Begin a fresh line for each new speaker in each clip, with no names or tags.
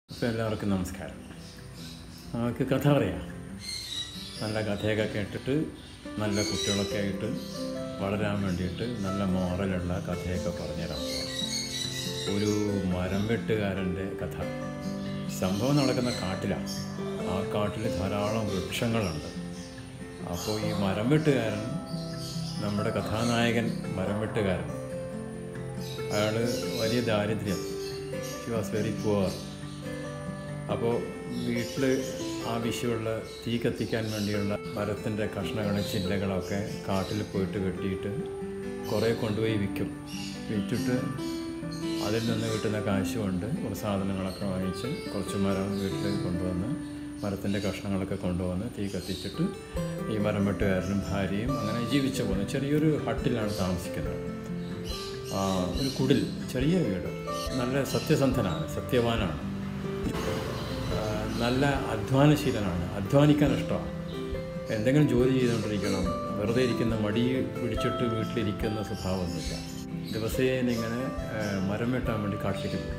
അപ്പോൾ എല്ലാവർക്കും നമസ്കാരം നമുക്ക് കഥ പറയാം നല്ല കഥയൊക്കെ കേട്ടിട്ട് നല്ല കുട്ടികളൊക്കെ ആയിട്ട് വളരാൻ വേണ്ടിയിട്ട് നല്ല മോറലുള്ള കഥയൊക്കെ പറഞ്ഞുതരാൻ പോവാം ഒരു മരം വെട്ടുകാരൻ്റെ കഥ സംഭവം നടക്കുന്ന കാട്ടിലാണ് ആ കാട്ടിൽ ധാരാളം വൃക്ഷങ്ങളുണ്ട് അപ്പോൾ ഈ മരം വെട്ടുകാരൻ നമ്മുടെ കഥാനായകൻ മരം വെട്ടുകാരൻ അയാൾ വലിയ ദാരിദ്ര്യം ഷി വാസ് വെരി പുവർ അപ്പോൾ വീട്ടിൽ ആവശ്യമുള്ള തീ കത്തിക്കാൻ വേണ്ടിയുള്ള മരത്തിൻ്റെ കഷ്ണങ്ങളും ചില്ലകളൊക്കെ കാട്ടിൽ പോയിട്ട് വെട്ടിയിട്ട് കുറേ കൊണ്ടുപോയി വിൽക്കും വിറ്റിട്ട് അതിൽ നിന്ന് കിട്ടുന്ന കാശ് കൊണ്ട് കുറച്ച് സാധനങ്ങളൊക്കെ വാങ്ങിച്ച് കുറച്ച് മരം വീട്ടിൽ കൊണ്ടുവന്ന് മരത്തിൻ്റെ കഷ്ണങ്ങളൊക്കെ കൊണ്ടുവന്ന് തീ കത്തിച്ചിട്ട് ഈ മരം വെട്ടുകാരനും ഭാര്യയും അങ്ങനെ ജീവിച്ചു പോകുന്നു ചെറിയൊരു ഹട്ടിലാണ് താമസിക്കുന്നത് ആ, ഒരു കുടിൽ ചെറിയ വീട് നല്ല സത്യസന്ധനാണ് സത്യവാനാണ് ആ, നല്ല അധ്വാനശീലനാണ് അധ്വാനിക്കാൻ ഇഷ്ടമാണ് എന്തെങ്കിലും ജോലി ചെയ്തുകൊണ്ടിരിക്കണം വെറുതെ ഇരിക്കുന്ന മടി പിടിച്ചിട്ട് വീട്ടിലിരിക്കുന്ന സ്വഭാവമൊന്നുമില്ല ദിവസേന ഇങ്ങനെ ആ, മരം വെട്ടാൻ വേണ്ടി കാട്ടിലേക്ക് പോകും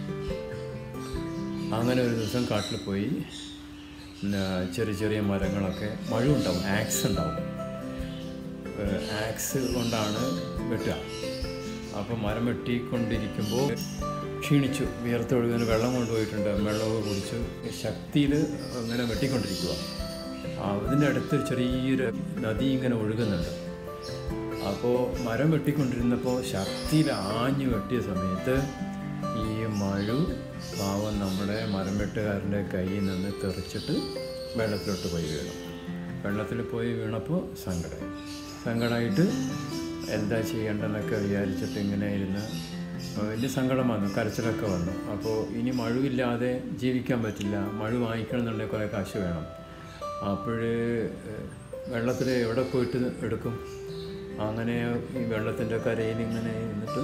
അങ്ങനെ ഒരു ദിവസം കാട്ടിൽ പോയി പിന്നെ ചെറിയ ചെറിയ മരങ്ങളൊക്കെ മഴ ഉണ്ടാവും ആക്സ് ഉണ്ടാവും ഏഹ് ആക്സ് കൊണ്ടാണ് വെട്ടുക അപ്പോൾ മരം വെട്ടിക്കൊണ്ടിരിക്കുമ്പോൾ ക്ഷീണിച്ചു വിയർത്തൊഴുകുന്ന വെള്ളം കൊണ്ടുപോയിട്ടുണ്ട് വെള്ളമൊക്കെ കുടിച്ചു ശക്തിയിൽ ഇങ്ങനെ വെട്ടിക്കൊണ്ടിരിക്കുക അതിൻ്റെ അടുത്ത് ചെറിയൊരു നദി ഇങ്ങനെ ഒഴുകുന്നുണ്ട് അപ്പോൾ മരം വെട്ടിക്കൊണ്ടിരുന്നപ്പോൾ ശക്തിയിൽ ആഞ്ഞു വെട്ടിയ സമയത്ത് ഈ മഴ പാവം നമ്മുടെ മരം വെട്ടുകാരൻ്റെ കയ്യിൽ നിന്ന് തെറിച്ചിട്ട് വെള്ളത്തിലോട്ട് പോയി വീണു വെള്ളത്തിൽ പോയി വീണപ്പോൾ സങ്കടമായി സങ്കടമായിട്ട് എന്താ ചെയ്യേണ്ടതെന്നൊക്കെ വിചാരിച്ചിട്ട് ഇങ്ങനെ ഇരുന്ന് വലിയ സങ്കടം വന്നു കരച്ചിലൊക്കെ വന്നു അപ്പോൾ ഇനി മഴവില്ലാതെ ജീവിക്കാൻ പറ്റില്ല മഴ വാങ്ങിക്കണം എന്നുണ്ടെങ്കിൽ കുറേ കാശ് വേണം അപ്പോൾ വെള്ളത്തിൽ എവിടെ പോയിട്ട് എടുക്കും അങ്ങനെ ഈ വെള്ളത്തിൻ്റെ കരയിൽ ഇങ്ങനെ ഇരുന്നിട്ട്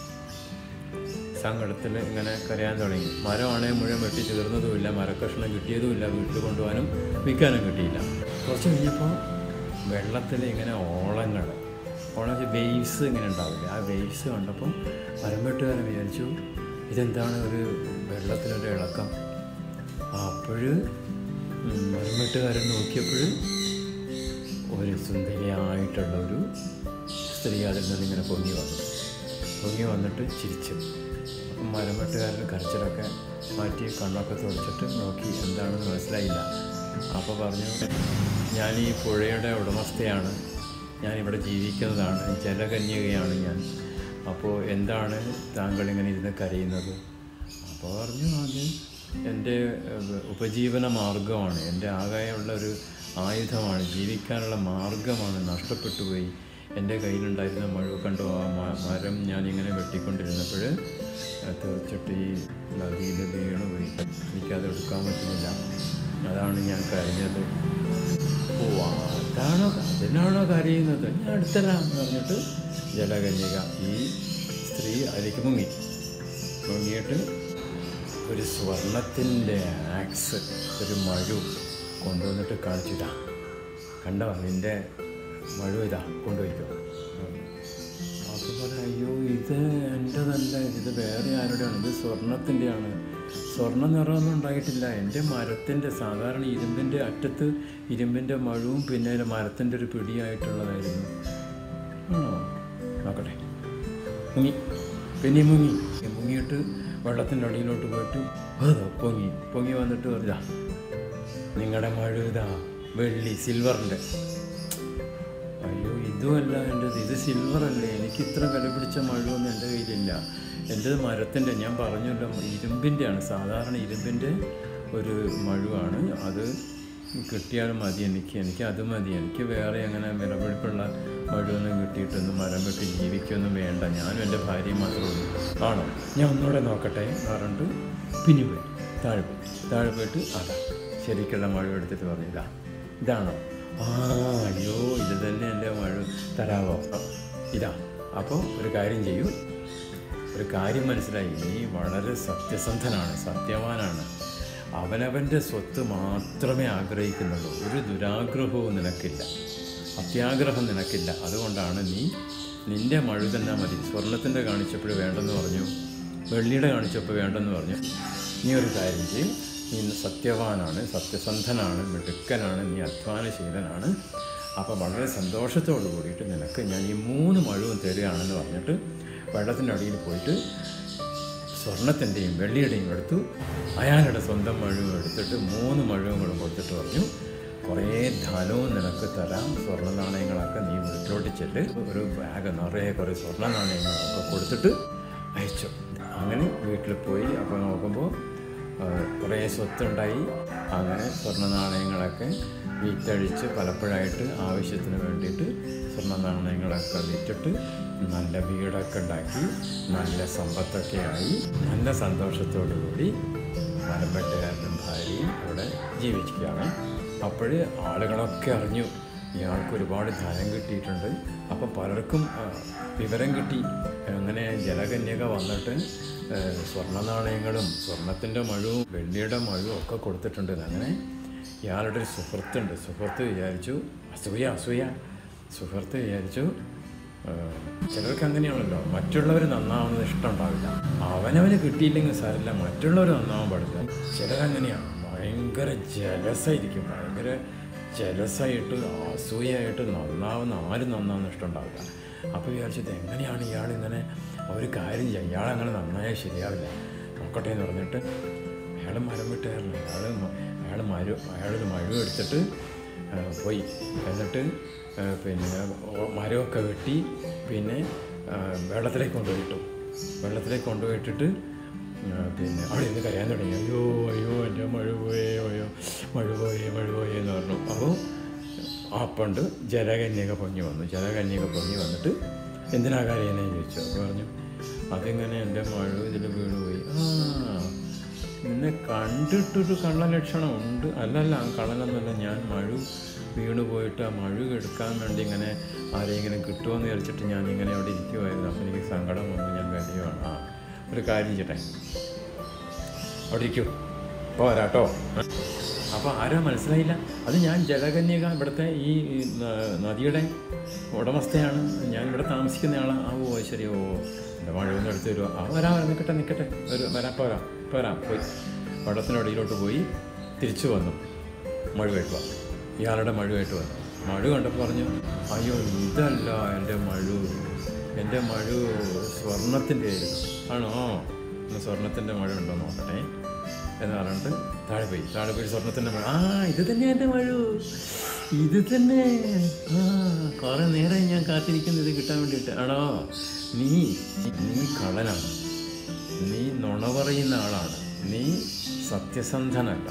സങ്കടത്തിൽ ഇങ്ങനെ കരയാൻ തുടങ്ങി മരമാണെങ്കിൽ മുഴുവൻ വെട്ടി തീർന്നതുമില്ല മരക്കഷ്ണം കിട്ടിയതുമില്ല വീട്ടിൽ കൊണ്ടുപോകാനും വിൽക്കാനും കിട്ടിയില്ല കുറച്ച് കഴിഞ്ഞപ്പോൾ വെള്ളത്തിൽ ഇങ്ങനെ ഓളങ്ങൾ ഓളം വേവ്സ് ഇങ്ങനെ ഉണ്ടാവില്ല ആ വേവ്സ് കണ്ടപ്പോൾ മരംവെട്ടുകാരൻ വിചാരിച്ചു ഇതെന്താണ് ഒരു വെള്ളത്തിലൊരു ഇളക്കം അപ്പോൾ മരംവെട്ടുകാരൻ നോക്കിയപ്പോൾ ഒരു സുന്ദരിയായിട്ടുള്ള ഒരു സ്ത്രീ അതിൽ നിന്ന് ഇങ്ങനെ പൊങ്ങി വന്നു പൊങ്ങി വന്നിട്ട് ചിരിച്ചു അപ്പം മരംവെട്ടുകാരൻ്റെ കരച്ചിലൊക്കെ മാറ്റി കണ്ണൊക്കെ തുടച്ചിട്ട് നോക്കി എന്താണെന്ന് മനസ്സിലായില്ല അപ്പോൾ പറഞ്ഞു ഞാൻ ഈ പുഴയുടെ ഉടമസ്ഥയാണ് ഞാനിവിടെ ജീവിക്കുന്നതാണ് ജലകന്യകയാണ് ഞാൻ അപ്പോൾ എന്താണ് താങ്കൾ ഇങ്ങനെ ഇരുന്ന് കരയുന്നത് അപ്പോൾ പറഞ്ഞു അത് എൻ്റെ ഏഹ്, ഉപജീവന മാർഗമാണ് എൻ്റെ ആകെയുള്ള ഒരു ആയുധമാണ് ജീവിക്കാനുള്ള മാർഗമാണ് നഷ്ടപ്പെട്ടു പോയി എൻ്റെ കയ്യിലുണ്ടായിരുന്ന മഴ കണ്ടു ആ മ- മരം ഞാനിങ്ങനെ വെട്ടിക്കൊണ്ടിരുന്നപ്പോൾ തീർച്ചയായിട്ടും ഈ നദിയിൽ വീണു പോയി എനിക്കത് എടുക്കാൻ പറ്റുന്നില്ല അതാണ് ഞാൻ കരഞ്ഞത് ഓ അതാണോ അതിനാണോ കരയുന്നത് ഞാൻ അടുത്തരാം എന്ന് പറഞ്ഞിട്ട് ജലകന്യക ഈ സ്ത്രീ അതിലേക്ക് മുങ്ങി മുങ്ങിയിട്ട് ഒരു സ്വർണത്തിൻ്റെ ആക്സ് ഒരു മഴു കൊണ്ടുവന്നിട്ട് കാണിച്ചിട്ടാ കണ്ടോ നിൻ്റെ മഴു ഇതാ കൊണ്ടുപോയിക്കോ അപ്പോൾ പറഞ്ഞു അയ്യോ ഇത് എൻ്റെതല്ല ഇത് വേറെ ആരുടെയാണ് ഇത് സ്വർണത്തിൻ്റെയാണ് സ്വർണ്ണ നിറമൊന്നും ഉണ്ടായിട്ടില്ല എൻ്റെ മരത്തിൻ്റെ സാധാരണ ഇരുമ്പിൻ്റെ അറ്റത്ത് ഇരുമ്പിൻ്റെ മഴവും പിന്നെ ഒരു മരത്തിൻ്റെ ഒരു പിടിയായിട്ടുള്ളതായിരുന്നു ആണോ നോക്കട്ടെ മുങ്ങി പിന്നെ മുങ്ങി മുങ്ങിയിട്ട് വെള്ളത്തിൻ്റെ അടിയിലോട്ട് പോയിട്ട് അതോ പൊങ്ങി പൊങ്ങി വന്നിട്ട് പറഞ്ഞാ നിങ്ങളുടെ മഴ ഇതാ വെള്ളി സിൽവറിൻ്റെ അയ്യോ ഇതുമല്ല എൻ്റെത് ഇത് സിൽവർ അല്ലേ എനിക്ക് ഇത്ര വില പിടിച്ച മഴയൊന്നും എൻ്റെ കയ്യിലില്ല എൻ്റെത് മരത്തിൻ്റെ ഞാൻ പറഞ്ഞല്ലോ ഇരുമ്പിൻ്റെയാണ് സാധാരണ ഇരുമ്പിൻ്റെ ഒരു മഴുവാണ് അത് കിട്ടിയാൽ മതി എനിക്ക് എനിക്ക് അത് മതി എനിക്ക് വേറെ അങ്ങനെ വിലപിടിപ്പുള്ള മഴയൊന്നും കിട്ടിയിട്ടൊന്നും മരം വെട്ടി ജീവിക്കൊന്നും വേണ്ട ഞാനും എൻ്റെ ഭാര്യയും മാത്രമേ ഉള്ളൂ ആണോ ഞാൻ ഒന്നുകൂടെ നോക്കട്ടെ എന്ന് പറഞ്ഞിട്ട് പിന്നെ പോയി താഴെ പോയി താഴെ പോയിട്ട് അതാ ശരിക്കുള്ള മഴ എടുത്തിട്ട് പറഞ്ഞു ഇതാ ഇതാണോ ആ അയ്യോ ഇത് തന്നെ എൻ്റെ മഴ തരാവോ ഇതാ അപ്പോൾ ഒരു കാര്യം ചെയ്യൂ ഒരു കാര്യം മനസ്സിലായി നീ വളരെ സത്യസന്ധനാണ് സത്യവാനാണ് അവനവൻ്റെ സ്വത്ത് മാത്രമേ ആഗ്രഹിക്കുന്നുള്ളൂ ഒരു ദുരാഗ്രഹവും നിനക്കില്ല അത്യാഗ്രഹം നിനക്കില്ല അതുകൊണ്ടാണ് നീ നിൻ്റെ മഴ തന്നെ മതി സ്വർണത്തിൻ്റെ കാണിച്ചപ്പോൾ വേണ്ടെന്ന് പറഞ്ഞു വെള്ളിയുടെ കാണിച്ചപ്പോൾ വേണ്ടെന്ന് പറഞ്ഞു നീ ഒരു കാര്യം ചെയ്യും നീ സത്യവാനാണ് സത്യസന്ധനാണ് മിടുക്കനാണ് നീ അധ്വാനശീലനാണ് അപ്പോൾ വളരെ സന്തോഷത്തോട് കൂടിയിട്ട് നിനക്ക് ഞാൻ ഈ മൂന്ന് മഴവും തരികയാണെന്ന് പറഞ്ഞിട്ട് വെള്ളത്തിൻ്റെ അടിയിൽ പോയിട്ട് സ്വർണത്തിൻ്റെയും വെള്ളിയുടെയും എടുത്തു അയാളുടെ സ്വന്തം മഴവും എടുത്തിട്ട് മൂന്ന് മഴവും കൂടെ കൊടുത്തിട്ട് പറഞ്ഞു കുറേ ധനവും നിനക്ക് തരാം സ്വർണ്ണ നാണയങ്ങളൊക്കെ നീ വീട്ടിലോട്ട് ചെല്ല് ഒരു ബാഗ് നിറയെ കുറേ സ്വർണ്ണ നാണയങ്ങളൊക്കെ കൊടുത്തിട്ട് അയച്ചു അങ്ങനെ വീട്ടിൽ പോയി അപ്പോൾ നോക്കുമ്പോൾ ആ, കുറേ സ്വത്തുണ്ടായി അങ്ങനെ സ്വർണ്ണ നാണയങ്ങളൊക്കെ വിറ്റഴിച്ച് പലപ്പോഴായിട്ട് ആവശ്യത്തിന് വേണ്ടിയിട്ട് സ്വർണ്ണ നാണയങ്ങളൊക്കെ വിറ്റിട്ട് നല്ല വീടൊക്കെ ഉണ്ടാക്കി നല്ല സമ്പത്തൊക്കെ ആയി നല്ല സന്തോഷത്തോടു കൂടി മരമ്പട്ടുകാരനും ഭാര്യയും അവിടെ ജീവിക്കുകയാണ് അപ്പോഴ് ആളുകളൊക്കെ അറിഞ്ഞു ഇയാൾക്ക് ഒരുപാട് ധനം കിട്ടിയിട്ടുണ്ട് അപ്പം പലർക്കും ആ, വിവരം കിട്ടി അങ്ങനെ ജലകന്യക വന്നിട്ട് ആ, സ്വർണ്ണ നാണയങ്ങളും സ്വർണത്തിൻ്റെ മഴവും വെള്ളിയുടെ മഴവും ഒക്കെ കൊടുത്തിട്ടുണ്ട് അങ്ങനെ ഇയാളുടെ ഒരു സുഹൃത്തുണ്ട് സുഹൃത്ത് വിചാരിച്ചു അസൂയ അസൂയ സുഹൃത്ത് വിചാരിച്ചു ആ, ചിലർക്ക് അങ്ങനെയാണല്ലോ മറ്റുള്ളവർ നന്നാവുന്നത് ഇഷ്ടമുണ്ടാവില്ല അവനവന് കിട്ടിയില്ലെങ്കിൽ സാരില്ല മറ്റുള്ളവർ നന്നാവാൻ പാടില്ല ചിലരങ്ങനെയാണ് ഭയങ്കര ജലസായിരിക്കും ഭയങ്കര ജലസായിട്ട് അസൂയായിട്ട് നന്നാവുന്ന ആരും നന്നാവുന്ന ഇഷ്ടമുണ്ടാവില്ല അപ്പോൾ വിചാരിച്ചത് എങ്ങനെയാണ് ഇയാളിങ്ങനെ ഒരു കാര്യം ചെയ്യാം ഇയാളങ്ങനെ നന്നായാൽ ശരിയാവില്ല നോക്കട്ടെ എന്ന് പറഞ്ഞിട്ട് അയാൾ മരം വിട്ടുകാരല്ല അയാൾ അയാൾ മരു അയാളൊരു മഴ എടുത്തിട്ട് ആ, പോയി എന്നിട്ട് ആ, പിന്നെ ഓ- മരമൊക്കെ വെട്ടി പിന്നെ ആ, വെള്ളത്തിലേക്ക് കൊണ്ടുപോയിട്ടു വെള്ളത്തിലേക്ക് കൊണ്ടുപോയിട്ടിട്ട് ആ, പിന്നെ അവിടെ ഇരുന്ന് കരയാൻ തുടങ്ങി അയ്യോ അയ്യോ എൻ്റെ മഴ പോയേ അയ്യോ മഴ പോയേ മഴ പോയേ എന്ന് പറഞ്ഞു അപ്പോൾ അപ്പണ്ട് ജലകന്യക പൊങ്ങി വന്നു ജലകന്യക പൊങ്ങി വന്നിട്ട് എന്തിനാ കരയനെ ചോദിച്ചു അപ്പോൾ പറഞ്ഞു അതിങ്ങനെ എൻ്റെ മഴ ഇതിൽ വീണ് പോയി ആ നിന്നെ കണ്ടിട്ടൊരു കള്ളലക്ഷണം ഉണ്ട് അല്ലല്ല ആ കള്ളനൊന്നുമല്ല ഞാൻ മഴ വീണ് പോയിട്ട് ആ മഴ എടുക്കാൻ വേണ്ടി ഇങ്ങനെ ആരെങ്കിലും കിട്ടുമെന്ന് വിചാരിച്ചിട്ട് ഞാൻ ഇങ്ങനെ അവിടെ ഇരിക്കുമായിരുന്നു അപ്പോൾ എനിക്ക് സങ്കടം വന്നു ഞാൻ കഴിയുവാണ് ആ ഒരു കാര്യം ചെയ്യട്ടെ അവിടെ ഇരിക്കൂ പോരാട്ടോ അപ്പോൾ ആരോ മനസ്സിലായില്ല അത് ഞാൻ ജലകന്യക ഇവിടുത്തെ ഈ ന- നദിയുടെ ഉടമസ്ഥയാണ് ഞാൻ ഇവിടെ താമസിക്കുന്ന ആളാണ് ആ ഓ ശരി ഓ എൻ്റെ മഴയൊന്നും എടുത്ത് തരുമോ ആ വരാം വരാം നിൽക്കട്ടെ നിൽക്കട്ടെ ഒരു വരാം പോരാം പോരാം പോയി വെള്ളത്തിനടിയിലോട്ട് പോയി തിരിച്ചു വന്നു മഴ കേട്ടുക ഇയാളുടെ മഴ കേട്ട് വന്നു മഴ കണ്ടപ്പോൾ പറഞ്ഞു അയ്യോ ഇതല്ല എൻ്റെ മഴ എൻ്റെ മഴ സ്വർണത്തിൻ്റെ ആയിരുന്നു ആണോ ഇന്ന് സ്വർണത്തിൻ്റെ മഴ ഉണ്ടോ നോക്കട്ടെ എന്ന് പറഞ്ഞിട്ട് താഴെ പോയി താഴെ പോയി സ്വർണത്തിൻ്റെ മഴ ആ ഇത് തന്നെ എൻ്റെ മഴ ഇത് തന്നെ ആ കുറേ നേരമായി ഞാൻ കാത്തിരിക്കുന്നത് ഇത് കിട്ടാൻ വേണ്ടിയിട്ട് ആണോ നീ നീ കള്ളനാണ് നീ നുണ പറയുന്ന ആളാണ് നീ സത്യസന്ധനല്ല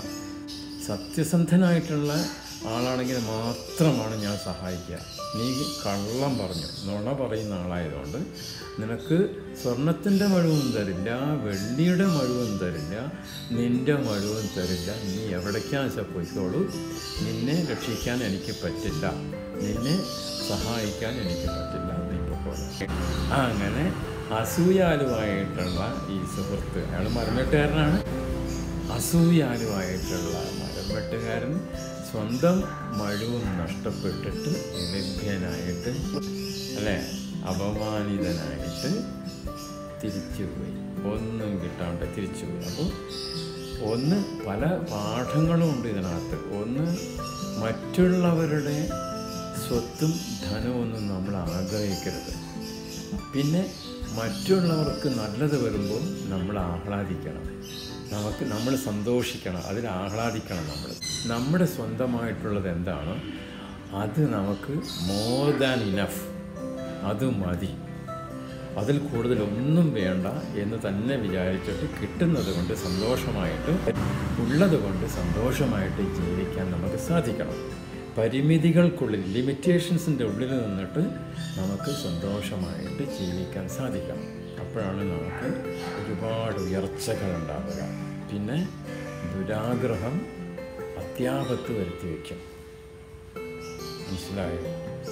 സത്യസന്ധനായിട്ടുള്ള ആളാണെങ്കിൽ മാത്രമാണ് ഞാൻ സഹായിക്കുക നീ കള്ളം പറഞ്ഞു നുണ പറയുന്ന ആളായതുകൊണ്ട് നിനക്ക് സ്വർണത്തിൻ്റെ മഴവും തരില്ല വെള്ളിയുടെ മഴവും തരില്ല നിൻ്റെ മഴവും തരില്ല നീ എവിടേക്കാന്ന് വെച്ചാൽ പോയിക്കോളൂ നിന്നെ രക്ഷിക്കാൻ എനിക്ക് പറ്റില്ല നിന്നെ സഹായിക്കാൻ എനിക്ക് പറ്റില്ല നീ പൊക്കോളൂ അങ്ങനെ അസൂയാലുമായിട്ടുള്ള ഈ സുഹൃത്ത് അയാൾ മരമെട്ടുകാരനാണ് അസൂയാലുമായിട്ടുള്ള മരംവെട്ടുകാരൻ സ്വന്തം മഴവും നഷ്ടപ്പെട്ടിട്ട് ലഭ്യനായിട്ട് അല്ലേ അപമാനിതനായിട്ട് തിരിച്ചുപോയി ഒന്നും കിട്ടാണ്ട് തിരിച്ചുപോയി അപ്പോൾ ഒന്ന് പല പാഠങ്ങളും ഉണ്ട് ഇതിനകത്ത് ഒന്ന് മറ്റുള്ളവരുടെ സ്വത്തും ധനമൊന്നും നമ്മൾ ആഗ്രഹിക്കരുത് പിന്നെ മറ്റുള്ളവർക്ക് നല്ലത് വരുമ്പോൾ നമ്മൾ ആഹ്ലാദിക്കണം നമുക്ക് നമ്മൾ സന്തോഷിക്കണം അതിൽ ആഹ്ലാദിക്കണം നമ്മൾ നമ്മുടെ സ്വന്തമായിട്ടുള്ളത് എന്താണ് അത് നമുക്ക് മോർ ദാൻ ഇനഫ് അത് മതി അതിൽ കൂടുതൽ ഒന്നും വേണ്ട എന്ന് തന്നെ വിചാരിച്ചിട്ട് കിട്ടുന്നത് കൊണ്ട് സന്തോഷമായിട്ട് ഉള്ളത് കൊണ്ട് സന്തോഷമായിട്ട് ജീവിക്കാൻ നമുക്ക് സാധിക്കണം പരിമിതികൾക്കുള്ളിൽ ലിമിറ്റേഷൻസിൻ്റെ ഉള്ളിൽ നിന്നിട്ട് നമുക്ക് സന്തോഷമായിട്ട് ജീവിക്കാൻ സാധിക്കണം അപ്പോഴാണ് നമുക്ക് ഒരുപാട് ഉയർച്ചകൾ ഉണ്ടാവുക പിന്നെ ദുരാഗ്രഹം അത്യാപത്ത് വരുത്തി വയ്ക്കും മനസ്സിലായോ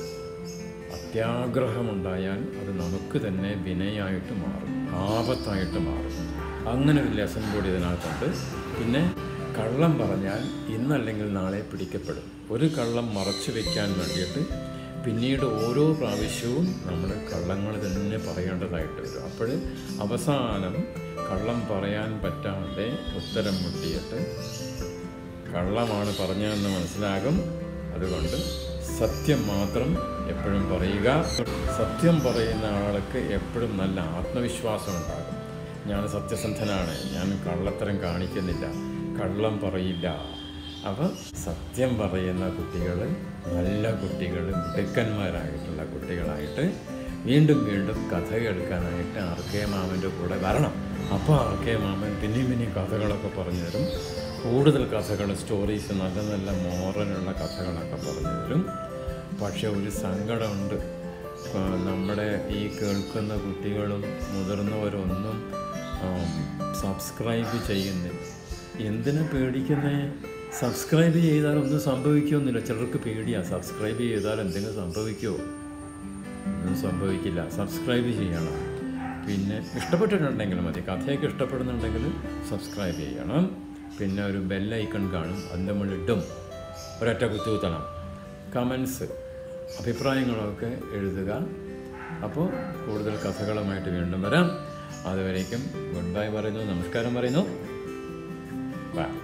അത്യാഗ്രഹമുണ്ടായാൽ അത് നമുക്ക് തന്നെ വിനയായിട്ട് മാറും ആപത്തായിട്ട് മാറും അങ്ങനെ ഒരു ലെസൺ കൂടി ഇതിനകത്തുണ്ട് പിന്നെ കള്ളം പറഞ്ഞാൽ ഇന്നല്ലെങ്കിൽ നാളെ പിടിക്കപ്പെടും ഒരു കള്ളം മറച്ചു വെക്കാൻ വേണ്ടിയിട്ട് പിന്നീട് ഓരോ പ്രാവശ്യവും നമ്മൾ കള്ളങ്ങൾ തന്നെ പറയേണ്ടതായിട്ട് വരും അപ്പോൾ അവസാനം കള്ളം പറയാൻ പറ്റാതെ ഉത്തരം മുട്ടിയിട്ട് കള്ളമാണ് പറഞ്ഞതെന്ന് മനസ്സിലാകും അതുകൊണ്ട് സത്യം മാത്രം എപ്പോഴും പറയുക സത്യം പറയുന്ന ആൾക്ക് എപ്പോഴും നല്ല ആത്മവിശ്വാസം ഉണ്ടാകും ഞാൻ സത്യസന്ധനാണ് ഞാൻ കള്ളത്തരം കാണിക്കുന്നില്ല കള്ളം പറയില്ല അപ്പം സത്യം പറയുന്ന കുട്ടികൾ നല്ല കുട്ടികൾ മിടുക്കന്മാരായിട്ടുള്ള കുട്ടികളായിട്ട് വീണ്ടും വീണ്ടും കഥ കേൾക്കാനായിട്ട് ആർ കെ മാമൻ്റെ കൂടെ വരണം അപ്പോൾ ആർ കെ മാമൻ പിന്നെയും പിന്നെയും കഥകളൊക്കെ പറഞ്ഞു തരും കൂടുതൽ കഥകൾ സ്റ്റോറീസ് നല്ല നല്ല മോറലുള്ള കഥകളൊക്കെ പറഞ്ഞു തരും പക്ഷെ ഒരു സങ്കടമുണ്ട് ആ, നമ്മുടെ ഈ കേൾക്കുന്ന കുട്ടികളും മുതിർന്നവരൊന്നും സബ്സ്ക്രൈബ് ചെയ്യുന്നില്ല എന്തിനാ പേടിക്കുന്നേ സബ്സ്ക്രൈബ് ചെയ്താൽ ഒന്നും സംഭവിക്കുമെന്നില്ല ചിലർക്ക് പേടിയാണ് സബ്സ്ക്രൈബ് ചെയ്താൽ എന്തെങ്കിലും സംഭവിക്കുമോ ഒന്നും സംഭവിക്കില്ല സബ്സ്ക്രൈബ് ചെയ്യണം പിന്നെ ഇഷ്ടപ്പെട്ടിട്ടുണ്ടെങ്കിൽ മതി കഥയൊക്കെ ഇഷ്ടപ്പെടുന്നുണ്ടെങ്കിൽ സബ്സ്ക്രൈബ് ചെയ്യണം പിന്നെ ഒരു ബെല്ലൈക്കൺ കാണും അതിൻ്റെ മുകളിലിട്ടും ഒരൊറ്റ കുത്തുകുത്തണം കമൻസ് അഭിപ്രായങ്ങളൊക്കെ എഴുതുക അപ്പോൾ കൂടുതൽ കഥകളുമായിട്ട് വീണ്ടും വരാം അതുവരേക്കും ഗുഡ് ബൈ പറയുന്നു നമസ്കാരം പറയുന്നു ബൈ